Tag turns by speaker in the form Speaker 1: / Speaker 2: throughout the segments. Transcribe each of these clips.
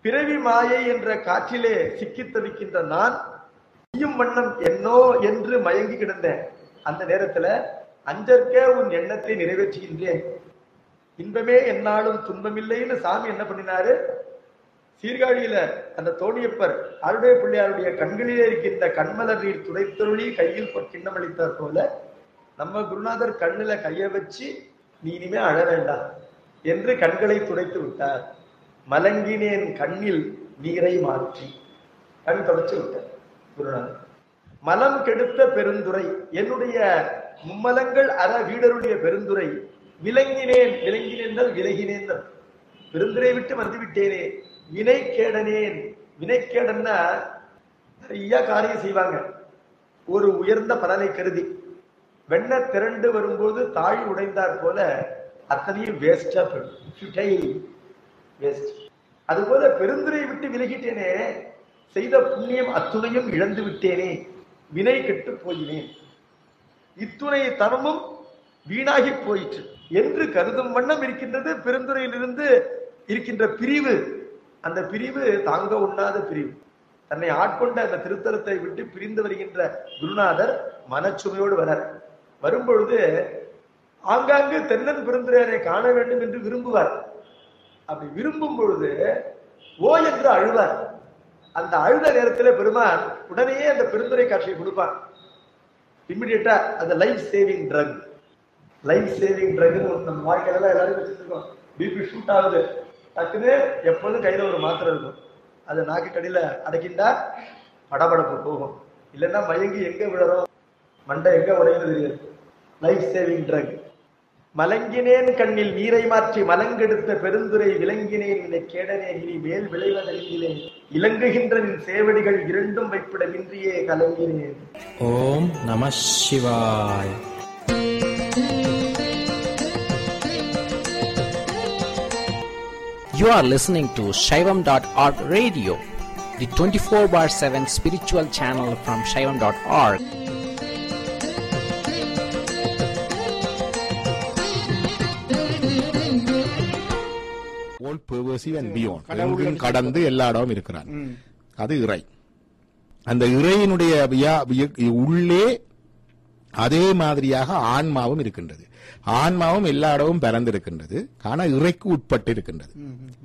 Speaker 1: பிறவி மாயை என்ற காற்றிலே சிக்கித் தவிக்கின்ற நான் செய்யும் வண்ணம் என்னோ என்று மயங்கி கிடந்தேன் அந்த நேரத்துல அஞ்சற்க உன் எண்ணத்தை நிறைவேற்றுகின்றேன் இன்பமே என்னாலும் துன்பமில்லைன்னு சாமி என்ன பண்ணினாரு சீர்காழியில அந்த தோணியப்பர் அருடைய பிள்ளையாருடைய கண்களிலே இருக்கின்ற கண்மலர் நீர் துடைத்தொருளி கையில் கிண்ணம் அளித்தார் போல நம்ம குருநாதர் கண்ணுல கைய வச்சு நீ இனிமே அழ வேண்டாம் என்று கண்களை துடைத்து விட்டார் மலங்கினேன் கண்ணில் நீரை மாற்றி கண் தொடச்சு விட்டார் குருநாதர் மலம் கெடுத்த பெருந்துரை என்னுடைய மும்மலங்கள் அற வீடருடைய பெருந்துரை விலங்கினேன் விலங்கினேன் விலகினேன் பெருந்துரை விட்டு வந்து விட்டேனே வினைக்கேடனேன் வினைக்கேடன்னா நிறைய காரியம் செய்வாங்க ஒரு உயர்ந்த பலனை கருதி வெண்ண திரண்டு வரும்போது தாழ் உடைந்தார் போல அத்தனையும் வேஸ்டா போயிடும் வேஸ்ட் அதுபோல பெருந்துரை விட்டு விலகிட்டேனே செய்த புண்ணியம் அத்துணையும் இழந்து விட்டேனே வினை கெட்டு போயினேன் இத்துணை தரமும் வீணாகி போயிற்று என்று கருதும் வண்ணம் இருக்கின்றது பெருந்துறையிலிருந்து இருக்கின்ற பிரிவு அந்த பிரிவு தாங்க உண்ணாத பிரிவு தன்னை ஆட்கொண்ட அந்த திருத்தலத்தை விட்டு பிரிந்து வருகின்ற குருநாதர் மனச்சுமையோடு வரார் வரும்பொழுது ஆங்காங்கு தென்னன் பெருந்துரையரை காண வேண்டும் என்று விரும்புவார் அப்படி விரும்பும் பொழுது ஓ என்று அழுவார் அந்த அழுத நேரத்தில் பெருமான் உடனேயே அந்த பெருந்துரை காட்சியை கொடுப்பான் இம்மிடியட்டா அந்த life saving drug life saving drug நம்ம வாழ்க்கையில எல்லாரும் வச்சிருக்கோம் பிபி ஷூட் ஆகுது டக்குன்னு எப்போதும் கையில ஒரு மாத்திரை இருக்கும் அதை நாக்கு கடியில அடக்கிண்டா படபடப்பு போகும் இல்லைன்னா மயங்கி எங்க விழறோம் மண்டை எங்க உடையுது தெரியாது லைஃப் சேவிங் ட்ரக் மலங்கினேன் கண்ணில் நீரை மாற்றி மலங்கெடுத்த பெருந்துரை விலங்கினேன் என்னை கேடனே இனி மேல் விளைவதறிகிறேன் இலங்குகின்ற நின் சேவடிகள் இரண்டும் வைப்பிடமின்றியே கலங்கினேன்
Speaker 2: ஓம் நம சிவாய் You are listening to Shaivam.org radio, the 24 bar 7 spiritual channel from Shaivam.org.
Speaker 3: all pervasive and beyond எங்கும் கடந்து எல்லா இடமும் இருக்கிறான் அது இறை அந்த இறையினுடைய வியா- விய- உள்ளே அதே மாதிரியாக ஆன்மாவும் இருக்கின்றது ஆன்மாவும் எல்லா இடமும் பறந்திருக்கின்றது ஆனா இறைக்கு உட்பட்டு இருக்கின்றது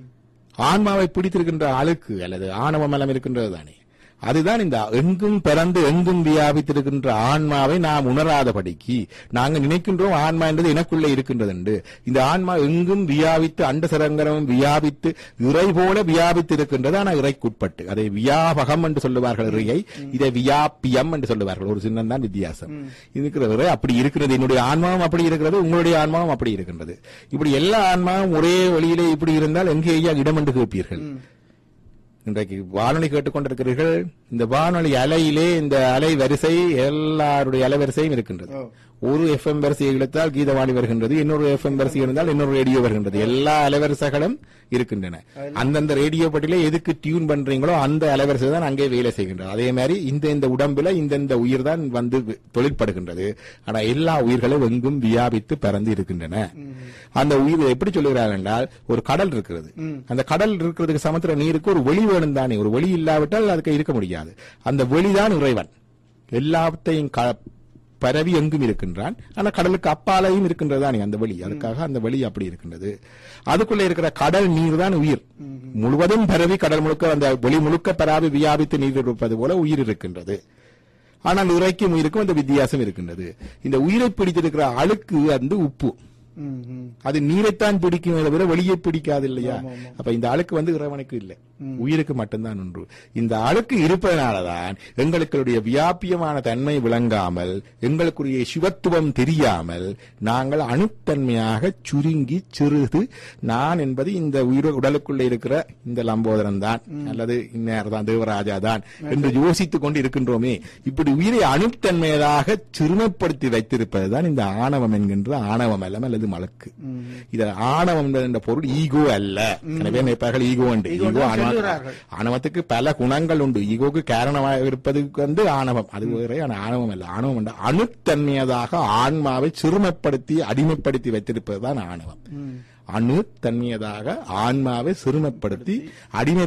Speaker 3: ஆன்மாவை பிடித்திருக்கின்ற அழுக்கு அல்லது ஆணவ மலம் இருக்கின்றது தானே அதுதான் இந்த எங்கும் பிறந்து எங்கும் வியாபித்திருக்கின்ற ஆன்மாவை நாம் உணராதபடிக்கு நாங்கள் நினைக்கின்றோம் ஆன்மா என்பது எனக்குள்ளே இருக்கின்றது என்று இந்த ஆன்மா எங்கும் வியாபித்து அண்ட சரங்கரமும் வியாபித்து இறை போல வியாபித்து இருக்கின்றது ஆனால் இறைக்குட்பட்டு அதை வியாபகம் என்று சொல்லுவார்கள் இறையை இதை வியாபியம் என்று சொல்லுவார்கள் ஒரு சின்னம் தான் வித்தியாசம் இருக்கிற இறை அப்படி இருக்கிறது என்னுடைய ஆன்மாவும் அப்படி இருக்கிறது உங்களுடைய ஆன்மாவும் அப்படி இருக்கின்றது இப்படி எல்லா ஆன்மாவும் ஒரே வழியிலே இப்படி இருந்தால் எங்கே ஐயா இடம் என்று கேட்பீர்கள் இன்றைக்கு வானொலி கேட்டுக்கொண்டிருக்கிறீர்கள் இந்த வானொலி அலையிலே இந்த அலை வரிசை எல்லாருடைய அலைவரிசையும் இருக்கின்றது ஒரு எஃப்எம் வரிசையை இழுத்தால் கீதவாணி வருகின்றது இன்னொரு எஃப்எம் வரிசை இருந்தால் இன்னொரு ரேடியோ வருகின்றது எல்லா அலைவரிசைகளும் இருக்கின்றன அந்தந்த ரேடியோ பட்டியல எதுக்கு டியூன் பண்றீங்களோ அந்த அலைவரிசை தான் அங்கே வேலை செய்கின்றது அதே மாதிரி இந்த இந்த உடம்புல இந்த இந்த உயிர் தான் வந்து வி- தொழிற்படுகின்றது ஆனா எல்லா உயிர்களும் எங்கும் வியாபித்து பறந்து இருக்கின்றன அந்த உயிர் எப்படி சொல்லுகிறார்கள் என்றால் ஒரு கடல் இருக்கிறது அந்த கடல் இருக்கிறதுக்கு சமுத்திர நீருக்கு ஒரு வெளி வேணும் தானே ஒரு வெளி இல்லாவிட்டால் அதுக்கு இருக்க முடியாது அந்த வெளிதான் இறைவன் எல்லாத்தையும் க- பரவி எங்கும் இருக்கின்றான் ஆனா கடலுக்கு அப்பாலையும் இருக்கின்றது தானே அந்த வெளி அதுக்காக அந்த வெளி அப்படி இருக்கின்றது அதுக்குள்ள இருக்கிற கடல் நீர் தான் உயிர் முழுவதும் பரவி கடல் முழுக்க அந்த வெளி முழுக்க பராவி வியாபித்து நீர் இருப்பது போல உயிர் இருக்கின்றது ஆனால் உரைக்கும் உயிருக்கும் அந்த வித்தியாசம் இருக்கின்றது இந்த உயிரை பிடித்திருக்கிற அழுக்கு வந்து உப்பு அது நீரைத்தான் பிடிக்குமே தவிர வெளியே பிடிக்காது இல்லையா அப்ப இந்த அழுக்கு வந்து இறைவனுக்கு இல்லை உயிருக்கு மட்டும்தான் ஒன்று இந்த அழுக்கு இருப்பதனாலதான் எங்களுடைய வியாபியமான தன்மை விளங்காமல் எங்களுக்குரிய சிவத்துவம் தெரியாமல் நாங்கள் அணுத்தன்மையாக சுருங்கி சிறுது நான் என்பது இந்த உயிர் உடலுக்குள்ள இருக்கிற இந்த லம்போதரன் தான் அல்லது இன்னார் தான் தேவராஜா தான் என்று யோசித்துக் கொண்டு இருக்கின்றோமே இப்படி உயிரை அணுத்தன்மையதாக சிறுமைப்படுத்தி வைத்திருப்பதுதான் இந்த ஆணவம் என்கின்ற ஆணவ மலம் அல்லது மலக்கு இது ஆணவம் என்ற பொருள் ஈகோ அல்ல எனவே நினைப்பார்கள் ஈகோ உண்டு ஈகோ ஆணவம் ஆணவத்துக்கு பல குணங்கள் உண்டு ஈகோக்கு காரணமாக இருப்பதுக்கு வந்து ஆணவம் அது வேற ஆனா ஆணவம் அல்ல ஆணவம் என்ற அணுத்தன்மையதாக ஆன்மாவை சிறுமைப்படுத்தி அடிமைப்படுத்தி வைத்திருப்பதுதான் ஆணவம் அணு தன்மையதாக ஆன்மாவை சிறுமைப்படுத்தி அடிமை